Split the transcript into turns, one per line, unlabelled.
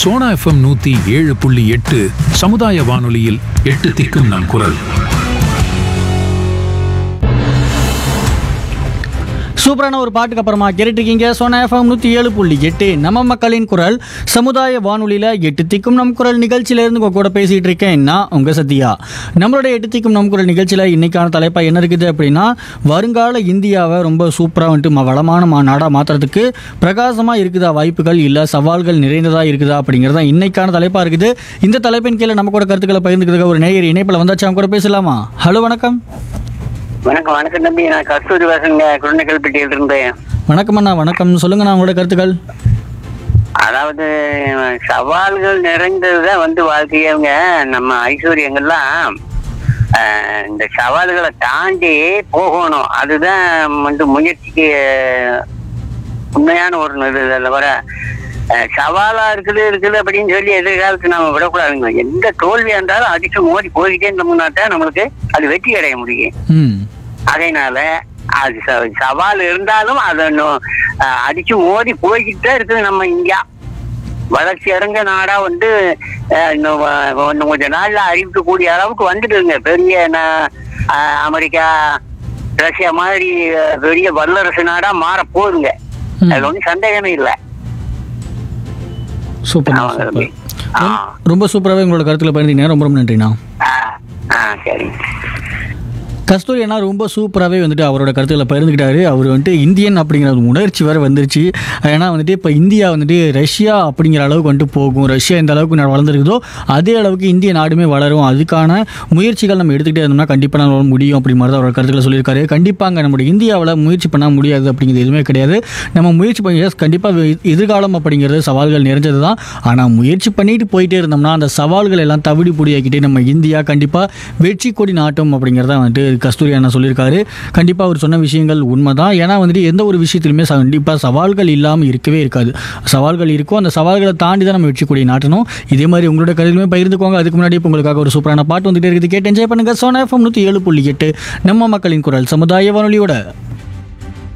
Sona FM நூத்தி ஏழு புள்ளி எட்டு சமுதாய வானொலியில் எட்டு திக்கும் நம் குரல்
சூப்பரான ஒரு பாட்டுக்கு அப்புறமா கேட்டுருக்கீங்க சோனா எஃப்எம் நூற்றி ஏழு புள்ளி எட்டு நம்ம மக்களின் குரல் சமுதாய வானொலியில் எட்டு திக்கும் நம் குரல் நிகழ்ச்சியிலேருந்து உங்கள் கூட பேசிகிட்டு இருக்கேன் நான் உங்கள் சத்யா நம்மளுடைய எட்டு திக்கும் நம் குரல் நிகழ்ச்சியில் இன்னைக்கான தலைப்பாக என்ன இருக்குது அப்படின்னா வருங்கால இந்தியாவை ரொம்ப சூப்பராக வந்துட்டு ம- வளமான மா நாடாக மாற்றுறதுக்கு பிரகாசமாக இருக்குதா வாய்ப்புகள் இல்லை சவால்கள் நிறைந்ததாக இருக்குதா அப்படிங்கிறது தான் இன்னைக்கான தலைப்பாக இருக்குது இந்த தலைப்பின் கீழே நம்ம கூட கருத்துக்களை பகிர்ந்துக்கிறதுக்கு ஒரு நேயர் இணைப்பில் வந்தாச்சு அவங்க கூட பேசலாமா ஹலோ வணக்கம்
வணக்கம் வணக்கம் தம்பி நான் கஸ்தூரி வாசங்க குழந்தைகள்பட்டியில் இருந்தேன்
வணக்கம் அண்ணா வணக்கம் சொல்லுங்கண்ணா உங்களோட கருத்துக்கள்
அதாவது சவால்கள் நிறைந்ததுதான் வந்து வாழ்க்கையவங்க நம்ம ஐஸ்வர்யங்கள்லாம் ஆஹ், இந்த சவால்களை தாண்டி போகணும் அதுதான் வந்து முயற்சிக்கு உண்மையான ஒரு இது இதில் வர ஆஹ், சவாலா இருக்குது இருக்குது அப்படின்னு சொல்லி எதிர்காலத்துக்கு நம்ம விடக்கூடாதுங்க எந்த தோல்வியா இருந்தாலும் அடிச்சு மோதி போய்கிட்டே இருந்தோம்னா தான் நம்மளுக்கு அது வெற்றி அடைய முடியும்
ம்
அதனால அது ச- சவால் இருந்தாலும் அதை இன்னும், அஹ், அடிச்சு மோதி போய்கிட்டு தான் இருக்குது நம்ம இந்தியா வளர்ச்சி அடைஞ்ச நாடா வந்து அஹ், இன்னும் வ- இன்னும் கொஞ்ச நாள்ல அறிவிக்கக்கூடிய அளவுக்கு வந்துடுங்க பெரிய ந- அஹ், அமெரிக்கா ரஷ்யா மாதிரி அஹ், பெரிய வல்லரசு நாடா மாற போகுதுங்க
ம்.
அதுல ஒன்றும் சந்தேகமே இல்லை
சூப்பர்
ஆமாங்க
சூப்பர்
தம்பி. ஆ.
ரொம்ப சூப்பராகவே உங்களோட கருத்தில் பகிர்ந்தீங்க ரொம்ப ரொம்ப நன்றிண்ணா
ஆ ஆ சரி
கஸ்தூரி அண்ணா ரொம்ப சூப்பராகவே வந்துட்டு அவரோட கருத்துக்களை பகிர்ந்துக்கிட்டாரு அவர் வந்துட்டு இந்தியன் அப்படிங்கிற ஒரு உணர்ச்சி வேறு வந்துருச்சு ஏன்னா வந்துட்டு இப்போ இந்தியா வந்துட்டு ரஷ்யா அப்படிங்கிற அளவுக்கு வந்துட்டு போகும் ரஷ்யா எந்த அளவுக்கு நா- வளர்ந்துருக்குதோ அதே அளவுக்கு இந்திய நாடுமே வளரும் அதுக்கான முயற்சிகள் நம்ம எடுத்துக்கிட்டே இருந்தோம்னா கண்டிப்பாக நம்மளால முடியும் அப்படி மாதிரி தான் அவரோட கருத்துக்களை சொல்லியிருக்காரு கண்டிப்பாங்க நம்மளுடைய இந்தியாவில் முயற்சி பண்ண முடியாது அப்படிங்கிறது எதுவுமே கிடையாது நம்ம முயற்சி பண்ணி கண்டிப்பாக எதிர்காலம் அப்படிங்கிறது சவால்கள் நிறைஞ்சது தான் ஆனால் முயற்சி பண்ணிட்டு போயிட்டே இருந்தோம்னா அந்த சவால்கள் எல்லாம் தவிடி பொடியாக்கிட்டு நம்ம இந்தியா கண்டிப்பாக வெற்றி கொடி நாட்டும் அப்படிங்கிறத வந்துட்டு கஸ்தூரி அண்ணா சொல்லியிருக்காரு கண்டிப்பாக அவர் சொன்ன விஷயங்கள் உண்மை தான் ஏன்னா வந்துட்டு எந்த ஒரு விஷயத்திலுமே கண்டிப்பாக சவால்கள் இல்லாமல் இருக்கவே இருக்காது சவால்கள் இருக்கும் அந்த சவால்களை தாண்டி தான் நம்ம வெற்றி கொடி நாட்டணும் இதே மாதிரி உங்களோட கருத்துமே பகிர்ந்துக்கோங்க அதுக்கு முன்னாடி இப்போ உங்களுக்காக ஒரு சூப்பரான பாட்டு வந்துட்டே இருக்குது கேட்டு என்ஜாய் பண்ணுங்க சோனா எஃப்எம் நூற்றி ஏழு புள்ளி எட்டு நம்ம மக்களின் குரல் சமுதாய வானொலியோட